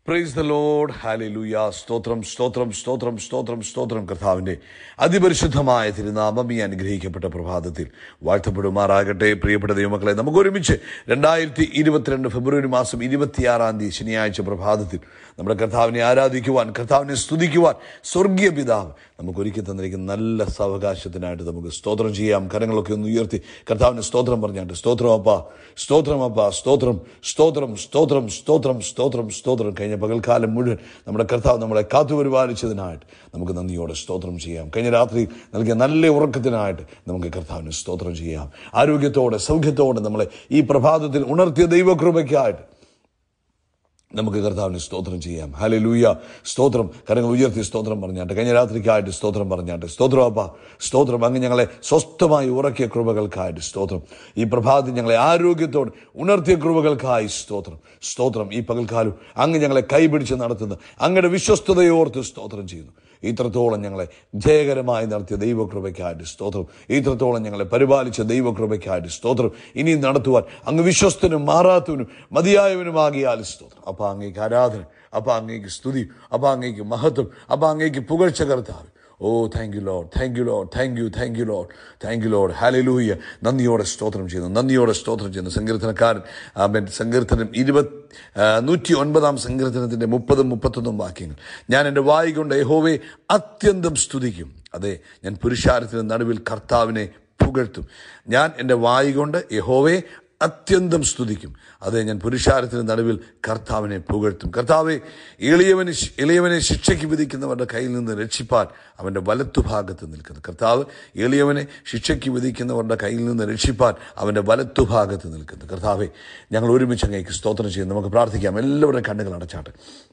praise the load ഹാലൂയ സ്തോത്രം സ്തോത്രം സ്തോത്രം സ്തോത്രം സ്തോത്രം കർത്താവിന്റെ അതിപരിശുദ്ധമായ തിരുനാമം ഈ അനുഗ്രഹിക്കപ്പെട്ട പ്രഭാതത്തിൽ വാഴ്ത്തപ്പെടുമാറാകട്ടെ പ്രിയപ്പെട്ട ദൈവമക്കളെ നമുക്ക് ഒരുമിച്ച് രണ്ടായിരത്തി ഇരുപത്തിരണ്ട് ഫെബ്രുവരി മാസം ഇരുപത്തിയാറാം തീയതി ശനിയാഴ്ച പ്രഭാതത്തിൽ നമ്മുടെ കർത്താവിനെ ആരാധിക്കുവാൻ കർത്താവിനെ സ്തുതിക്കുവാൻ സ്വർഗീയ പിതാവ് നമുക്ക് ഒരുക്കി തന്നിരിക്കുന്ന നല്ല സാവകാശത്തിനായിട്ട് നമുക്ക് സ്തോത്രം ചെയ്യാം കരങ്ങളൊക്കെ ഒന്ന് ഉയർത്തി കർത്താവിന് സ്തോത്രം പറഞ്ഞാണ്ട് സ്തോത്രം അപ്പ സ്തോത്രം അപ്പ സ്തോത്രം സ്തോത്രം സ്തോത്രം സ്തോത്രം സ്തോത്രം സ്തോത്രം കഴിഞ്ഞ പകൽക്കാലം മുഴുവൻ നമ്മുടെ കർത്താവ് നമ്മളെ കാത്തുപരിപാലിച്ചതിനായിട്ട് നമുക്ക് നന്ദിയോടെ സ്തോത്രം ചെയ്യാം കഴിഞ്ഞ രാത്രി നൽകിയ നല്ല ഉറക്കത്തിനായിട്ട് നമുക്ക് കർത്താവിന് സ്തോത്രം ചെയ്യാം ആരോഗ്യത്തോടെ സൗഖ്യത്തോടെ നമ്മളെ ഈ പ്രഭാതത്തിൽ ഉണർത്തിയ ദൈവകൃപയ്ക്കായിട്ട് നമുക്ക് കർത്താവിന് സ്തോത്രം ചെയ്യാം ഹാലെ ലൂയ സ്തോത്രം കരങ്ങൾ ഉയർത്തി സ്തോത്രം പറഞ്ഞാട്ട് കഴിഞ്ഞ രാത്രിക്കായിട്ട് സ്തോത്രം പറഞ്ഞാട്ട് സ്തോത്രം അപ്പ സ്തോത്രം അങ്ങ് ഞങ്ങളെ സ്വസ്ഥമായി ഉറക്കിയ കൃപകൾക്കായിട്ട് സ്തോത്രം ഈ പ്രഭാതത്തിൽ ഞങ്ങളെ ആരോഗ്യത്തോടെ ഉണർത്തിയ കൃപകൾക്കായി സ്തോത്രം സ്തോത്രം ഈ പകൽക്കാലം അങ്ങ് ഞങ്ങളെ കൈപിടിച്ച് നടത്തുന്ന അങ്ങയുടെ വിശ്വസ്തതയോർത്ത് സ്തോത്രം ചെയ്യുന്നു ഇത്രത്തോളം ഞങ്ങളെ ജയകരമായി നടത്തിയ ദൈവകൃപയ്ക്കായിട്ട് സ്തോത്രം ഇത്രത്തോളം ഞങ്ങളെ പരിപാലിച്ച ദൈവകൃപയ്ക്കായിട്ട് സ്തോത്രം ഇനി നടത്തുവാൻ അങ്ങ് വിശ്വസ്തനും മാറാത്തവനും മതിയായവനുമാകിയാൽ സ്തോത്രം അപ്പൊ അങ്ങേക്ക് ആരാധന അപ്പൊ അങ്ങേക്ക് സ്തുതി അപ്പൊ അങ്ങേക്ക് മഹത്വം അപ്പൊ അങ്ങേക്ക് പുകഴ്ച കർത്താവ് oh thank you Lord thank you Lord thank you thank you Lord thank you Lord hallelujah നന്ദിയോടെ സ്തോത്രം ചെയ്യുന്നു നന്ദിയോടെ സ്തോത്രം ചെയ്യുന്നു സങ്കീർത്തനക്കാരൻ ആമേൻ സങ്കീർത്തനം ഇരുപത് നൂറ്റി ഒൻപതാം സങ്കീർത്തനത്തിന്റെ മുപ്പതും മുപ്പത്തൊന്നും വാക്യങ്ങൾ ഞാൻ എൻ്റെ വായി കൊണ്ട് യഹോവെ അത്യന്തം സ്തുതിക്കും അതെ ഞാൻ പുരുഷാരത്തിന് നടുവിൽ കർത്താവിനെ പുകഴ്ത്തും ഞാൻ എൻ്റെ വായി കൊണ്ട് യഹോവെ അത്യന്തം സ്തുതിക്കും അതെ ഞാൻ പുരുഷാരത്തിന് നടുവിൽ കർത്താവിനെ പുകഴ്ത്തും കർത്താവെ എളിയവന് ശി- എളിയവനെ ശിക്ഷയ്ക്ക് വിധിക്കുന്നവരുടെ കയ്യിൽ നിന്ന് രക്ഷിപ്പാൻ അവൻ്റെ വലത്തുഭാഗത്ത് നിൽക്കുന്നു കർത്താവ് എളിയവനെ ശിക്ഷയ്ക്ക് വിധിക്കുന്നവരുടെ കയ്യിൽ നിന്ന് രക്ഷിപ്പാൻ അവൻ്റെ വലത്തുഭാഗത്ത് നിൽക്കുന്നു കർത്താവെ ഞങ്ങൾ ഒരുമിച്ച് അങ്ങേക്ക് സ്തോത്രം ചെയ്യും നമുക്ക് പ്രാർത്ഥിക്കാം എല്ലാവരുടെയും കണ്ണുകൾ അടച്ചാട്ടെ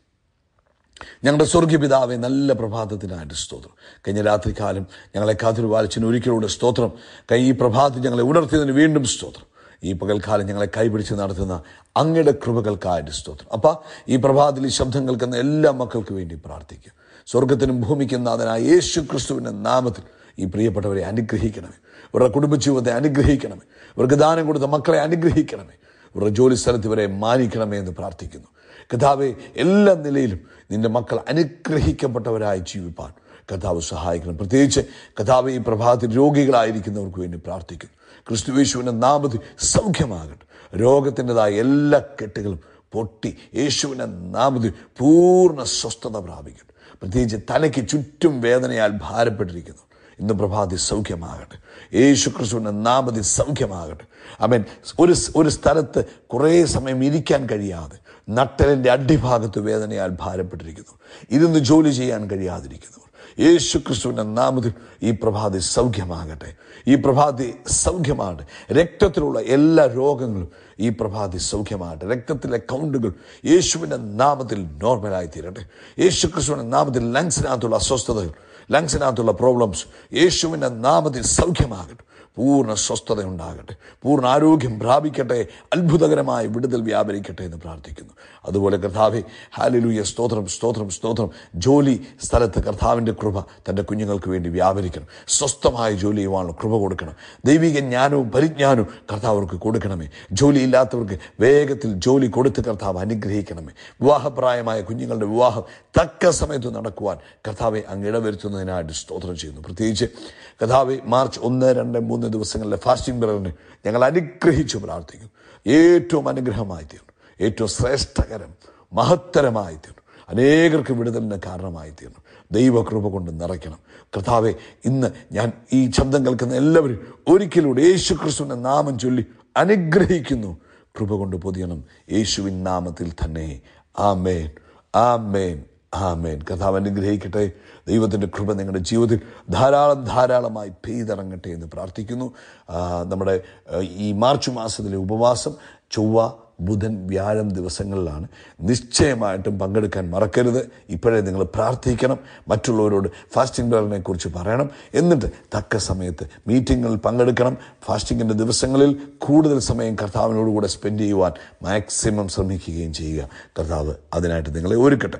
ഞങ്ങളുടെ സ്വർഗീയ പിതാവെ നല്ല പ്രഭാതത്തിനായിട്ട് സ്തോത്രം കഴിഞ്ഞ രാത്രികാലം ഞങ്ങളെ കാത്തിരു വാലിച്ചിന് ഒരിക്കലൂടെ സ്തോത്രം കൈ ഈ പ്രഭാതത്തിൽ ഞങ്ങളെ ഉണർത്തിയതിന് വീണ്ടും സ്തോത്രം ഈ പകൽക്കാലം ഞങ്ങളെ കൈപിടിച്ച് നടത്തുന്ന അങ്ങയുടെ കൃപകൾക്കായിട്ട് സ്തോത്രം അപ്പ ഈ പ്രഭാതത്തിൽ ഈ ശബ്ദം കേൾക്കുന്ന എല്ലാ മക്കൾക്ക് വേണ്ടി പ്രാർത്ഥിക്കും സ്വർഗത്തിനും ഭൂമിക്കും നാഥനായ യേശു ക്രിസ്തുവിന്റെ നാമത്തിൽ ഈ പ്രിയപ്പെട്ടവരെ അനുഗ്രഹിക്കണമേ ഇവരുടെ കുടുംബജീവിതത്തെ അനുഗ്രഹിക്കണമേ ഇവർക്ക് ദാനം കൊടുത്ത മക്കളെ അനുഗ്രഹിക്കണമേ ഇവരുടെ ജോലി സ്ഥലത്ത് ഇവരെ മാനിക്കണമേ എന്ന് പ്രാർത്ഥിക്കുന്നു കഥാവെ എല്ലാ നിലയിലും നിന്റെ മക്കൾ അനുഗ്രഹിക്കപ്പെട്ടവരായി ജീവിപ്പാൻ കഥാവ് സഹായിക്കണം പ്രത്യേകിച്ച് കഥാവ് ഈ പ്രഭാതത്തിൽ രോഗികളായിരിക്കുന്നവർക്ക് വേണ്ടി പ്രാർത്ഥിക്കുന്നു ക്രിസ്തുവേശുവിൻ്റെ നാമത്തിൽ സൗഖ്യമാകട്ടെ രോഗത്തിൻ്റെതായ എല്ലാ കെട്ടുകളും പൊട്ടി യേശുവിൻ്റെ നാമത്തിൽ പൂർണ്ണ സ്വസ്ഥത പ്രാപിക്കട്ടെ പ്രത്യേകിച്ച് തലയ്ക്ക് ചുറ്റും വേദനയാൽ ഭാരപ്പെട്ടിരിക്കുന്നു ഇന്ന് പ്രഭാതി സൗഖ്യമാകട്ടെ യേശു ക്രിസ്തുവിൻ്റെ നാമതി സൗഖ്യമാകട്ടെ അവൻ ഒരു ഒരു സ്ഥലത്ത് കുറേ സമയം ഇരിക്കാൻ കഴിയാതെ നട്ടലിൻ്റെ അടിഭാഗത്ത് വേദനയാൽ ഭാരപ്പെട്ടിരിക്കുന്നു ഇരുന്ന് ജോലി ചെയ്യാൻ കഴിയാതിരിക്കുന്നവർ യേശു ക്രിസ്തുവിൻ്റെ നാമത്തിൽ ഈ പ്രഭാതി സൗഖ്യമാകട്ടെ ഈ പ്രഭാതി സൗഖ്യമാകട്ടെ രക്തത്തിലുള്ള എല്ലാ രോഗങ്ങളും ഈ പ്രഭാതി സൗഖ്യമാകട്ടെ രക്തത്തിലെ കൗണ്ടുകൾ യേശുവിൻ്റെ നാമത്തിൽ നോർമലായി തീരട്ടെ യേശു ക്രിസ്തുവിൻ്റെ നാമത്തിൽ ലങ്സിനകത്തുള്ള അസ്വസ്ഥതകൾ ലങ്സിനകത്തുള്ള പ്രോബ്ലംസ് യേശുവിൻ്റെ നാമത്തിൽ സൗഖ്യമാകട്ടെ പൂർണ്ണ സ്വസ്ഥത ഉണ്ടാകട്ടെ പൂർണ്ണ ആരോഗ്യം പ്രാപിക്കട്ടെ അത്ഭുതകരമായ വിടുതൽ വ്യാപരിക്കട്ടെ എന്ന് പ്രാർത്ഥിക്കുന്നു അതുപോലെ കർത്താവെ ഹാലിലൂയ സ്തോത്രം സ്തോത്രം സ്തോത്രം ജോലി സ്ഥലത്ത് കർത്താവിൻ്റെ കൃപ തൻ്റെ കുഞ്ഞുങ്ങൾക്ക് വേണ്ടി വ്യാപരിക്കണം സ്വസ്ഥമായ ജോലി ചെയ്യുവാനുള്ള കൃപ കൊടുക്കണം ദൈവിക ജ്ഞാനവും പരിജ്ഞാനവും കർത്താവർക്ക് കൊടുക്കണമേ ജോലി ഇല്ലാത്തവർക്ക് വേഗത്തിൽ ജോലി കൊടുത്ത് കർത്താവ് അനുഗ്രഹിക്കണമേ വിവാഹപ്രായമായ കുഞ്ഞുങ്ങളുടെ വിവാഹം തക്ക സമയത്ത് നടക്കുവാൻ കർത്താവെ അങ്ങ് ഇടവരുത്തുന്നതിനായിട്ട് സ്തോത്രം ചെയ്യുന്നു പ്രത്യേകിച്ച് കഥാവെ മാർച്ച് ഒന്ന് രണ്ട് മൂന്ന് ദിവസങ്ങളിലെ ഫാസ്റ്റിംഗ് പിറവിന് ഞങ്ങൾ അനുഗ്രഹിച്ചു പ്രാർത്ഥിക്കും ഏറ്റവും അനുഗ്രഹമായി തീർന്നു ഏറ്റവും ശ്രേഷ്ഠകരം മഹത്തരമായി തീർന്നു അനേകർക്ക് വിടുതലിന് കാരണമായി തീർന്നു ദൈവകൃപ കൊണ്ട് നിറയ്ക്കണം കർത്താവെ ഇന്ന് ഞാൻ ഈ ശബ്ദം കേൾക്കുന്ന എല്ലാവരും ഒരിക്കലൂടെ യേശു ക്രിസ്തുവിൻ്റെ നാമം ചൊല്ലി അനുഗ്രഹിക്കുന്നു കൃപ കൊണ്ട് പൊതിയണം യേശുവിൻ നാമത്തിൽ തന്നെ ആമേൻ ആമേൻ ആമേൻ കർത്താവ് അനുഗ്രഹിക്കട്ടെ ദൈവത്തിൻ്റെ കൃപ നിങ്ങളുടെ ജീവിതത്തിൽ ധാരാളം ധാരാളമായി പെയ്തിറങ്ങട്ടെ എന്ന് പ്രാർത്ഥിക്കുന്നു ആ, നമ്മുടെ ആ, ഈ മാർച്ച് മാസത്തിലെ ഉപവാസം ചൊവ്വ ബുധൻ വ്യാഴം ദിവസങ്ങളിലാണ് നിശ്ചയമായിട്ടും പങ്കെടുക്കാൻ മറക്കരുത് ഇപ്പോഴേ നിങ്ങൾ പ്രാർത്ഥിക്കണം മറ്റുള്ളവരോട് ഫാസ്റ്റിംഗ് പ്രയറിനെ കുറിച്ച് പറയണം എന്നിട്ട് തക്ക സമയത്ത് മീറ്റിങ്ങുകളിൽ പങ്കെടുക്കണം ഫാസ്റ്റിങ്ങിൻ്റെ ദിവസങ്ങളിൽ കൂടുതൽ സമയം കർത്താവിനോട് കൂടെ സ്പെൻഡ് ചെയ്യുവാൻ മാക്സിമം ശ്രമിക്കുകയും ചെയ്യുക കർത്താവ് അതിനായിട്ട് നിങ്ങളെ ഒരുക്കട്ടെ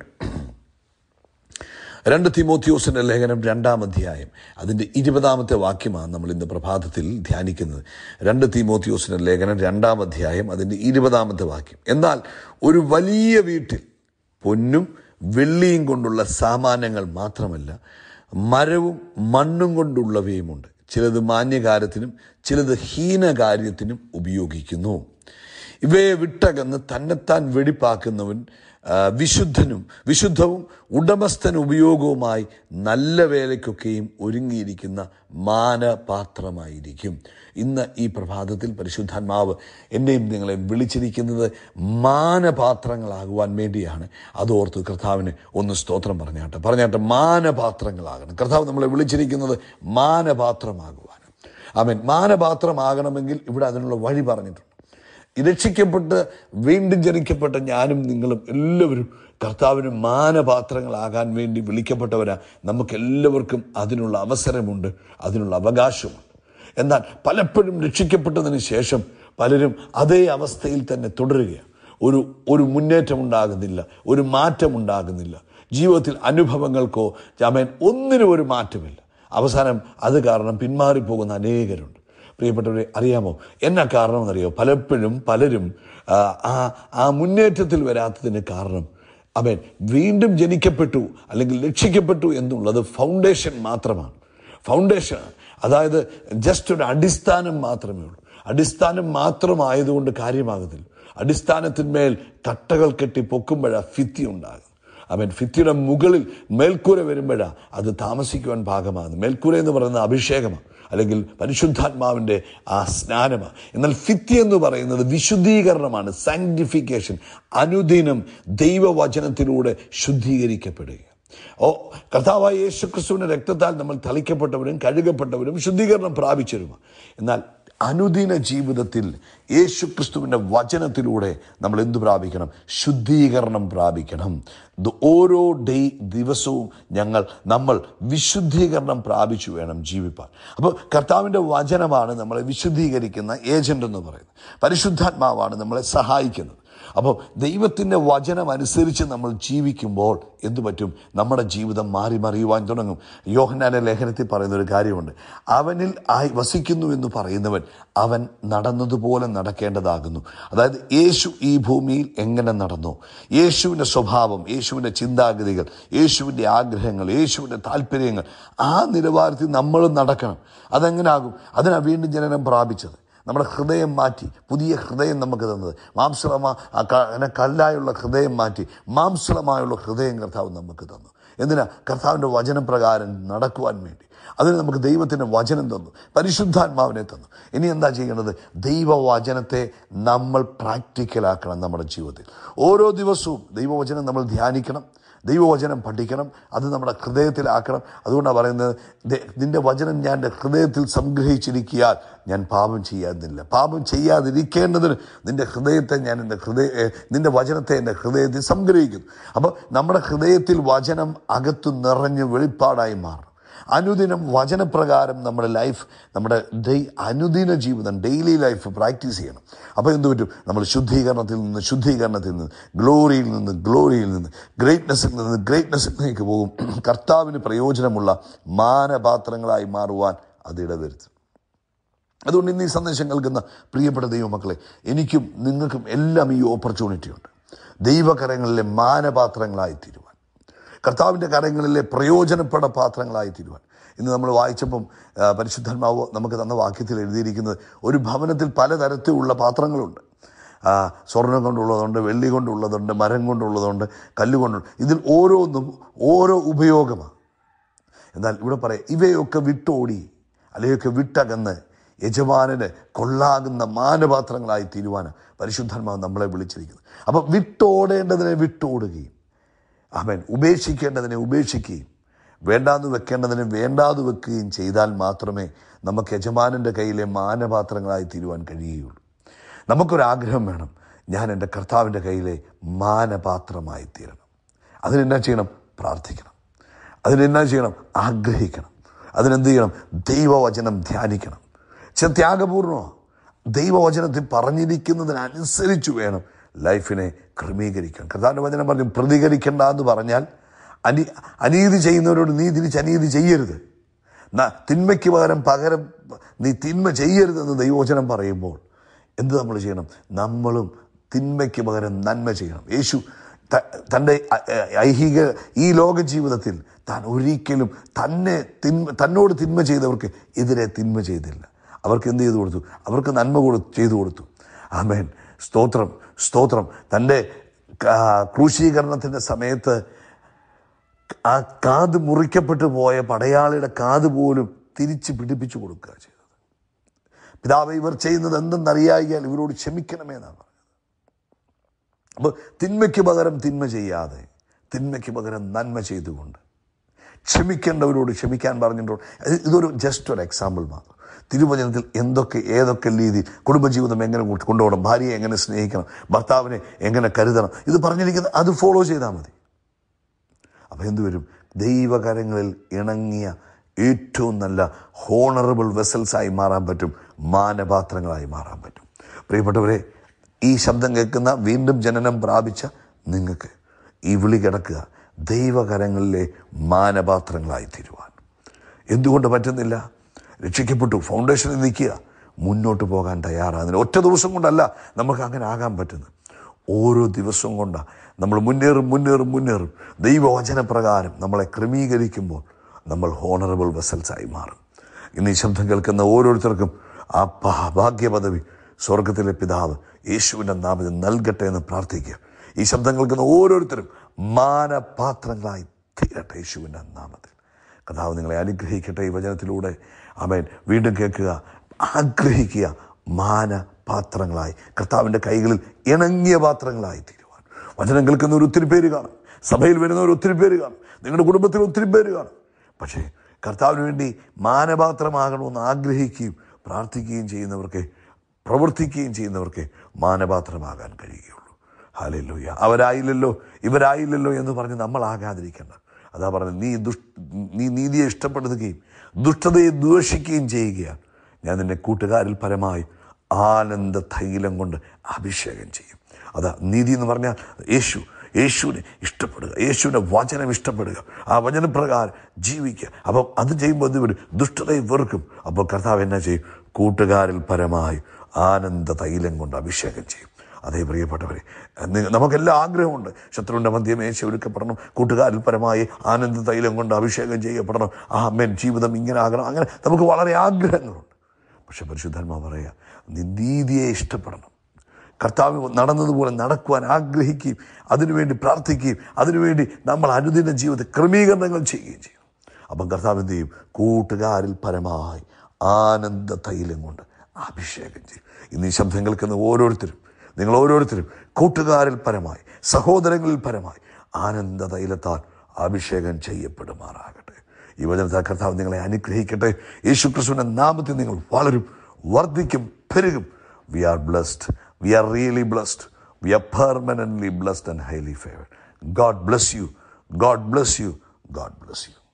രണ്ട് തിമോത്യോസിന്റെ ലേഖനം രണ്ടാം അധ്യായം അതിന്റെ ഇരുപതാമത്തെ വാക്യമാണ് നമ്മൾ ഇന്ന് പ്രഭാതത്തിൽ ധ്യാനിക്കുന്നത് രണ്ട് തിമോത്യോസിന്റെ ലേഖനം രണ്ടാം അധ്യായം അതിന്റെ ഇരുപതാമത്തെ വാക്യം എന്നാൽ ഒരു വലിയ വീട്ടിൽ പൊന്നും വെള്ളിയും കൊണ്ടുള്ള സാമാനങ്ങൾ മാത്രമല്ല മരവും മണ്ണും കൊണ്ടുള്ളവയുമുണ്ട് ചിലത് മാന്യകാര്യത്തിനും ചിലത് ഹീനകാര്യത്തിനും ഉപയോഗിക്കുന്നു ഇവയെ വിട്ടകന്ന് തന്നെത്താൻ വെടിപ്പാക്കുന്നവൻ ആ, വിശുദ്ധനും വിശുദ്ധവും ഉടമസ്ഥൻ ഉപയോഗവുമായി നല്ല വേലയ്ക്കൊക്കെയും ഒരുങ്ങിയിരിക്കുന്ന മാനപാത്രമായിരിക്കും ഇന്ന് ഈ പ്രഭാതത്തിൽ പരിശുദ്ധാത്മാവ് എന്നെയും നിങ്ങളെയും വിളിച്ചിരിക്കുന്നത് മാനപാത്രങ്ങളാകുവാൻ വേണ്ടിയാണ് അതോർത്ത് കർത്താവിന് ഒന്ന് സ്തോത്രം പറഞ്ഞാട്ടെ പറഞ്ഞാട്ടെ മാനപാത്രങ്ങളാകണം കർത്താവ് നമ്മളെ വിളിച്ചിരിക്കുന്നത് മാനപാത്രമാകുവാൻ ആമേൻ മാനപാത്രമാകണമെങ്കിൽ ഇവിടെ അതിനുള്ള വഴി പറഞ്ഞിട്ടുണ്ട് രക്ഷിക്കപ്പെട്ട് വീണ്ടും ജനിക്കപ്പെട്ട ഞാനും നിങ്ങളും എല്ലാവരും കർത്താവിന് മാനപാത്രങ്ങളാകാൻ വേണ്ടി വിളിക്കപ്പെട്ടവരാ നമുക്ക് എല്ലാവർക്കും അതിനുള്ള അവസരമുണ്ട് അതിനുള്ള അവകാശമുണ്ട് എന്നാൽ പലപ്പോഴും രക്ഷിക്കപ്പെട്ടതിന് ശേഷം പലരും അതേ അവസ്ഥയിൽ തന്നെ തുടരുകയാണ് ഒരു ഒരു മുന്നേറ്റം ഉണ്ടാകുന്നില്ല ഒരു മാറ്റം ഉണ്ടാകുന്നില്ല ജീവിതത്തിൽ അനുഭവങ്ങൾക്കോ ജാമേൻ ഒന്നിനും ഒരു മാറ്റമില്ല അവസാനം അത് കാരണം പിന്മാറിപ്പോകുന്ന അനേകരുണ്ട് പ്രിയപ്പെട്ടവരെ അറിയാമോ എന്നാ കാരണം എന്നറിയോ പലപ്പോഴും പലരും ആ, ആ ആ മുന്നേറ്റത്തിൽ വരാത്തതിന് കാരണം അവൻ വീണ്ടും ജനിക്കപ്പെട്ടു അല്ലെങ്കിൽ രക്ഷിക്കപ്പെട്ടു എന്നുള്ളത് ഫൗണ്ടേഷൻ മാത്രമാണ് ഫൗണ്ടേഷൻ അതായത് ജസ്റ്റ് ഒരു അടിസ്ഥാനം മാത്രമേ ഉള്ളൂ അടിസ്ഥാനം മാത്രമായതുകൊണ്ട് കാര്യമാകുന്നില്ല അടിസ്ഥാനത്തിന്മേൽ കട്ടകൾ കെട്ടി പൊക്കുമ്പോഴാണ് ഭിത്തി ഉണ്ടാകും അവൻ ഭിത്തിയുടെ മുകളിൽ മേൽക്കൂര വരുമ്പോഴാണ് അത് താമസിക്കുവാൻ ഭാഗമാകുന്നത് മേൽക്കൂര എന്ന് പറയുന്നത് അഭിഷേകമാണ് അല്ലെങ്കിൽ പരിശുദ്ധാത്മാവിൻ്റെ ആ സ്നാനമാണ് എന്നാൽ ഭിത്തി എന്ന് പറയുന്നത് വിശുദ്ധീകരണമാണ് സാങ്ക്ടിഫിക്കേഷൻ അനുദിനം ദൈവവചനത്തിലൂടെ ശുദ്ധീകരിക്കപ്പെടുക ഓ കർത്താവായ യേശു ക്രിസ്തുവിന്റെ രക്തത്താൽ നമ്മൾ തളിക്കപ്പെട്ടവരും കഴുകപ്പെട്ടവരും ശുദ്ധീകരണം പ്രാപിച്ചവരുമാണ് എന്നാൽ അനുദിന ജീവിതത്തിൽ യേശു ക്രിസ്തുവിൻ്റെ വചനത്തിലൂടെ നമ്മൾ എന്തു പ്രാപിക്കണം ശുദ്ധീകരണം പ്രാപിക്കണം ഇത് ഓരോ ഡേ ദിവസവും ഞങ്ങൾ നമ്മൾ വിശുദ്ധീകരണം പ്രാപിച്ചു വേണം ജീവിപ്പാൻ അപ്പോൾ കർത്താവിൻ്റെ വചനമാണ് നമ്മളെ വിശുദ്ധീകരിക്കുന്ന ഏജന്റ് എന്ന് പറയുന്നത് പരിശുദ്ധാത്മാവാണ് നമ്മളെ സഹായിക്കുന്നത് അപ്പോൾ ദൈവത്തിൻ്റെ വചനം അനുസരിച്ച് നമ്മൾ ജീവിക്കുമ്പോൾ എന്തു പറ്റും നമ്മുടെ ജീവിതം മാറി മറിയുവാൻ തുടങ്ങും യോഹന്നാന്റെ ലേഖനത്തിൽ പറയുന്ന ഒരു കാര്യമുണ്ട് അവനിൽ ആയി വസിക്കുന്നു എന്ന് പറയുന്നവൻ അവൻ നടന്നതുപോലെ നടക്കേണ്ടതാകുന്നു അതായത് യേശു ഈ ഭൂമിയിൽ എങ്ങനെ നടന്നു യേശുവിൻ്റെ സ്വഭാവം യേശുവിൻ്റെ ചിന്താഗതികൾ യേശുവിൻ്റെ ആഗ്രഹങ്ങൾ യേശുവിൻ്റെ താല്പര്യങ്ങൾ ആ നിലവാരത്തിൽ നമ്മളും നടക്കണം അതെങ്ങനാകും അതിനാ വീണ്ടും ജനനം പ്രാപിച്ചത് നമ്മുടെ ഹൃദയം മാറ്റി പുതിയ ഹൃദയം നമുക്ക് തന്നത് മാംസളമാ ആ ക- അങ്ങനെ കല്ലായുള്ള ഹൃദയം മാറ്റി മാംസളമായുള്ള ഹൃദയം കർത്താവ് നമുക്ക് തന്നു എന്തിനാ കർത്താവിൻ്റെ വചനപ്രകാരം നടക്കുവാൻ വേണ്ടി അതിന് നമുക്ക് ദൈവത്തിൻ്റെ വചനം തന്നു പരിശുദ്ധാത്മാവിനെ തന്നു ഇനി എന്താ ചെയ്യേണ്ടത് ദൈവവചനത്തെ നമ്മൾ പ്രാക്ടിക്കലാക്കണം നമ്മുടെ ജീവിതത്തിൽ ഓരോ ദിവസവും ദൈവവചനം നമ്മൾ ധ്യാനിക്കണം ദൈവവചനം പഠിക്കണം അത് നമ്മുടെ ഹൃദയത്തിലാക്കണം അതുകൊണ്ടാണ് പറയുന്നത് "ദേ- നിന്റെ വചനം ഞാൻ എൻ്റെ ഹൃദയത്തിൽ സംഗ്രഹിച്ചിരിക്കിയാൽ ഞാൻ പാപം ചെയ്യാതില്ല പാപം ചെയ്യാതിരിക്കേണ്ടതിന് നിന്റെ ഹൃദയത്തെ ഞാൻ എൻ്റെ ഹൃദയ ഏ, നിന്റെ വചനത്തെ എൻ്റെ ഹൃദയത്തിൽ സംഗ്രഹിക്കുന്നു അപ്പോൾ നമ്മുടെ ഹൃദയത്തിൽ വചനം അകത്തു നിറഞ്ഞ് വെളിപ്പാടായി മാറും അനുദിനം വചനപ്രകാരം നമ്മുടെ ലൈഫ് നമ്മുടെ ഡേ അനുദിന ജീവിതം ഡെയിലി ലൈഫ് പ്രാക്ടീസ് ചെയ്യണം അപ്പോൾ എന്ത് പറ്റും നമ്മൾ ശുദ്ധീകരണത്തിൽ നിന്ന് ശുദ്ധീകരണത്തിൽ നിന്ന് ഗ്ലോറിയിൽ നിന്ന് ഗ്ലോറിയിൽ നിന്ന് ഗ്രേറ്റ്നെസ്സിൽ നിന്ന് ഗ്രേറ്റ്നെസ്സിലേക്ക് പോകും കർത്താവിന് പ്രയോജനമുള്ള മാനപാത്രങ്ങളായി മാറുവാൻ അത് ഇടവരുത്തും അതുകൊണ്ട് ഇന്ന് ഈ സന്ദേശം കേൾക്കുന്ന പ്രിയപ്പെട്ട ദൈവമക്കളെ എനിക്കും നിങ്ങൾക്കും എല്ലാം ഈ ഓപ്പർച്യൂണിറ്റി ഉണ്ട് ദൈവകരങ്ങളിലെ മാനപാത്രങ്ങളായി തീരുവാൻ കർത്താവിൻ്റെ കരങ്ങളിലെ പ്രയോജനപ്പെട പാത്രങ്ങളായി തീരുവാൻ ഇന്ന് നമ്മൾ വായിച്ചപ്പം ആ, പരിശുദ്ധാത്മാവ് നമുക്ക് തന്ന വാക്യത്തിൽ എഴുതിയിരിക്കുന്നത് ഒരു ഭവനത്തിൽ പലതരത്തിലുള്ള പാത്രങ്ങളുണ്ട് ആ, സ്വർണം കൊണ്ടുള്ളതുണ്ട് വെള്ളി കൊണ്ടുള്ളതുണ്ട് മരം കൊണ്ടുള്ളതുണ്ട് കല്ലുകൊണ്ടുള്ള ഇതിൽ ഓരോന്നും ഓരോ ഉപയോഗമാണ് എന്നാൽ ഇവിടെ പറയാം ഇവയൊക്കെ വിട്ടോടി അല്ലെങ്കിൽ വിട്ടകന്ന് യജമാനന് കൊള്ളാകുന്ന മാനപാത്രങ്ങളായി തീരുവാൻ പരിശുദ്ധന്മാവ് നമ്മളെ വിളിച്ചിരിക്കുന്നത് അപ്പം വിട്ടോടേണ്ടതിനെ വിട്ടോടുകയും അവൻ ഉപേക്ഷിക്കേണ്ടതിനെ ഉപേക്ഷിക്കുകയും വേണ്ടാന്ന് വെക്കേണ്ടതിനെ വേണ്ടാതെ വെക്കുകയും ചെയ്താൽ മാത്രമേ നമുക്ക് യജമാനൻ്റെ കയ്യിലെ മാനപാത്രങ്ങളായി തീരുവാൻ കഴിയുകയുള്ളൂ നമുക്കൊരാഗ്രഹം വേണം ഞാൻ എൻ്റെ കർത്താവിൻ്റെ കയ്യിലെ മാനപാത്രമായി തീരണം അതിനെന്നാ ചെയ്യണം പ്രാർത്ഥിക്കണം അതിനെന്നാ ചെയ്യണം ആഗ്രഹിക്കണം അതിനെന്ത് ചെയ്യണം ദൈവവചനം ധ്യാനിക്കണം പക്ഷെ ത്യാഗപൂർണ്ണമാണ് ദൈവവചനത്തിൽ പറഞ്ഞിരിക്കുന്നതിനനുസരിച്ച് വേണം ലൈഫിനെ ക്രമീകരിക്കാൻ കർത്താവിൻ്റെ വചനം പറഞ്ഞു പ്രതികരിക്കേണ്ട എന്ന് പറഞ്ഞാൽ അനി അനീതി ചെയ്യുന്നവരോട് നീ തിരിച്ച് അനീതി ചെയ്യരുത് ന- തിന്മയ്ക്ക് പകരം പകരം നീ തിന്മ ചെയ്യരുതെന്ന് ദൈവവചനം പറയുമ്പോൾ എന്ത് നമ്മൾ ചെയ്യണം നമ്മളും തിന്മയ്ക്ക് പകരം നന്മ ചെയ്യണം യേശു ത- തൻ്റെ അ- അ- ഐഹിക ഈ ലോക ജീവിതത്തിൽ താൻ ഒരിക്കലും തന്നെ തിന്മ തന്നോട് തിന്മ ചെയ്തവർക്ക് എതിരെ തിന്മ ചെയ്തില്ല അവർക്ക് എന്ത് ചെയ്തു കൊടുത്തു അവർക്ക് നന്മ കൊടു ചെയ്തു കൊടുത്തു ആമേൻ സ്തോത്രം സ്തോത്രം തൻ്റെ കാ- ക്രൂശീകരണത്തിൻ്റെ സമയത്ത് ആ കാത് മുറിക്കപ്പെട്ടു പോയ പടയാളിയുടെ കാത് പോലും തിരിച്ച് പിടിപ്പിച്ചു കൊടുക്കുക ചെയ്തത് പിതാവ് ഇവർ ചെയ്യുന്നത് എന്തെന്നറിയാകിയാൽ ഇവരോട് ക്ഷമിക്കണമേ എന്നാണ് പറഞ്ഞത് അപ്പോൾ തിന്മയ്ക്ക് പകരം തിന്മ ചെയ്യാതെ തിന്മയ്ക്ക് പകരം നന്മ ചെയ്തുകൊണ്ട് ക്ഷമിക്കേണ്ടവരോട് ക്ഷമിക്കാൻ പറഞ്ഞിട്ടുണ്ട് ഇത് ഇതൊരു ജസ്റ്റ് ഒരു എക്സാമ്പിൾ മാത്രം തിരുവചനത്തിൽ എന്തൊക്കെ ഏതൊക്കെ രീതി കുടുംബജീവിതം എങ്ങനെ കൊണ്ട് കൊണ്ടുപോകണം ഭാര്യയെ എങ്ങനെ സ്നേഹിക്കണം ഭർത്താവിനെ എങ്ങനെ കരുതണം ഇത് പറഞ്ഞിരിക്കുന്നത് അത് ഫോളോ ചെയ്താൽ മതി അപ്പം എന്തുവരും ദൈവകരങ്ങളിൽ ഇണങ്ങിയ ഏറ്റവും നല്ല ഹോണറബിൾ വെസൽസായി മാറാൻ പറ്റും മാനപാത്രങ്ങളായി മാറാൻ പറ്റും പ്രിയപ്പെട്ടവരെ ഈ ശബ്ദം കേൾക്കുന്ന വീണ്ടും ജനനം പ്രാപിച്ച നിങ്ങൾക്ക് ഈ വിളി കിടക്കുക ദൈവകരങ്ങളിലെ മാനപാത്രങ്ങളായി തീരുവാൻ എന്തുകൊണ്ട് പറ്റുന്നില്ല രക്ഷിക്കപ്പെട്ടു ഫൗണ്ടേഷനിൽ നിൽക്കുക മുന്നോട്ട് പോകാൻ തയ്യാറാകുന്നില്ല ഒറ്റ ദിവസം കൊണ്ടല്ല നമുക്ക് അങ്ങനെ ആകാൻ പറ്റുന്നത് ഓരോ ദിവസവും കൊണ്ടാണ് നമ്മൾ മുന്നേറും മുന്നേറും മുന്നേറും ദൈവവചനപ്രകാരം നമ്മളെ ക്രമീകരിക്കുമ്പോൾ നമ്മൾ ഹോണറബിൾ വെസൽസായി മാറും ഇന്ന് ഈ ശബ്ദം കേൾക്കുന്ന ഓരോരുത്തർക്കും ആ പാ- ഭാഗ്യപദവി സ്വർഗത്തിലെ പിതാവ് യേശുവിൻ്റെ നാമത്തിൽ നൽകട്ടെ എന്ന് പ്രാർത്ഥിക്കുക ഈ ശബ്ദം കേൾക്കുന്ന ഓരോരുത്തരും മാനപാത്രങ്ങളായി തീരട്ടെ യേശുവിൻ്റെ നാമത്തിൽ കഥാവ് നിങ്ങളെ അനുഗ്രഹിക്കട്ടെ ഈ വചനത്തിലൂടെ അമേൻ വീണ്ടും കേൾക്കുക ആഗ്രഹിക്കുക മാനപാത്രങ്ങളായി കർത്താവിൻ്റെ കൈകളിൽ ഇണങ്ങിയ പാത്രങ്ങളായി തീരുവാൻ വചനം കേൾക്കുന്നവർ ഒത്തിരി പേര് കാണും സഭയിൽ വരുന്നവർ ഒത്തിരി പേര് കാണും നിങ്ങളുടെ കുടുംബത്തിൽ ഒത്തിരി പേര് കാണും പക്ഷേ കർത്താവിന് വേണ്ടി മാനപാത്രമാകണമെന്ന് ആഗ്രഹിക്കുകയും പ്രാർത്ഥിക്കുകയും ചെയ്യുന്നവർക്ക് പ്രവർത്തിക്കുകയും ചെയ്യുന്നവർക്ക് മാനപാത്രമാകാൻ കഴിയുകയുള്ളൂ ഹാലല്ലൂയ അവരായില്ലല്ലോ ഇവരായില്ലല്ലോ എന്ന് പറഞ്ഞ് നമ്മൾ ആകാതിരിക്കേണ്ട അതാ പറഞ്ഞത് നീ ദുഷ് നീ നീതിയെ ഇഷ്ടപ്പെടുകയും ദുഷ്ടതയെ ദ്വേഷിക്കുകയും ചെയ്യുകയാണ് ഞാൻ നിന്നെ കൂട്ടുകാരിൽ പരമായി ആനന്ദ തൈലം കൊണ്ട് അഭിഷേകം ചെയ്യും അതാ നീതി എന്ന് പറഞ്ഞാൽ യേശു യേശുവിനെ ഇഷ്ടപ്പെടുക യേശുവിൻ്റെ വചനം ഇഷ്ടപ്പെടുക ആ വചനപ്രകാരം ജീവിക്കുക അപ്പം അത് ചെയ്യുമ്പോൾ എന്ത് വരും ദുഷ്ടതയെ വെറുക്കും അപ്പോൾ കർത്താവ് എന്നാ ചെയ്യും കൂട്ടുകാരിൽ പരമായി ആനന്ദ തൈലം കൊണ്ട് അഭിഷേകം ചെയ്യും അതേ പ്രിയപ്പെട്ടവരെ നി- നമുക്കെല്ലാം ആഗ്രഹമുണ്ട് ശത്രുവിൻ്റെ മധ്യം മേശ ഒരുക്കപ്പെടണം കൂട്ടുകാരിൽ പരമായി ആനന്ദ തൈലം കൊണ്ട് അഭിഷേകം ചെയ്യപ്പെടണം ആ അമ്മൻ ജീവിതം ഇങ്ങനെ ആകണം അങ്ങനെ നമുക്ക് വളരെ ആഗ്രഹങ്ങളുണ്ട് പക്ഷെ പരിശുദ്ധാത്മാ പറയുക നീ നീതിയെ ഇഷ്ടപ്പെടണം കർത്താവ് നടന്നതുപോലെ നടക്കുവാൻ ആഗ്രഹിക്കുകയും അതിനുവേണ്ടി പ്രാർത്ഥിക്കുകയും അതിനുവേണ്ടി നമ്മൾ അനുദിന ജീവിതത്തിൽ ക്രമീകരണങ്ങൾ ചെയ്യുകയും ചെയ്യും അപ്പം കർത്താവ് എന്ത് ചെയ്യും കൂട്ടുകാരിൽ പരമായി ആനന്ദ തൈലം കൊണ്ട് അഭിഷേകം ചെയ്യും ഇന്ന് ഈ ശബ്ദം കേൾക്കുന്ന ഓരോരുത്തരും നിങ്ങൾ ഓരോരുത്തരും കൂട്ടുകാരിൽ പരമായി സഹോദരങ്ങളിൽ പരമായി ആനന്ദ തൈലത്താൽ അഭിഷേകം ചെയ്യപ്പെടുമാറാകട്ടെ ഈ വചനത്താൽ കർത്താവ് നിങ്ങളെ അനുഗ്രഹിക്കട്ടെ യേശു ക്രിസ്തുവിൻ്റെ നാമത്തിൽ നിങ്ങൾ വളരും വർദ്ധിക്കും പെരുകും we are blessed we are really blessed we are permanently blessed and highly favoured God bless you God bless you God bless U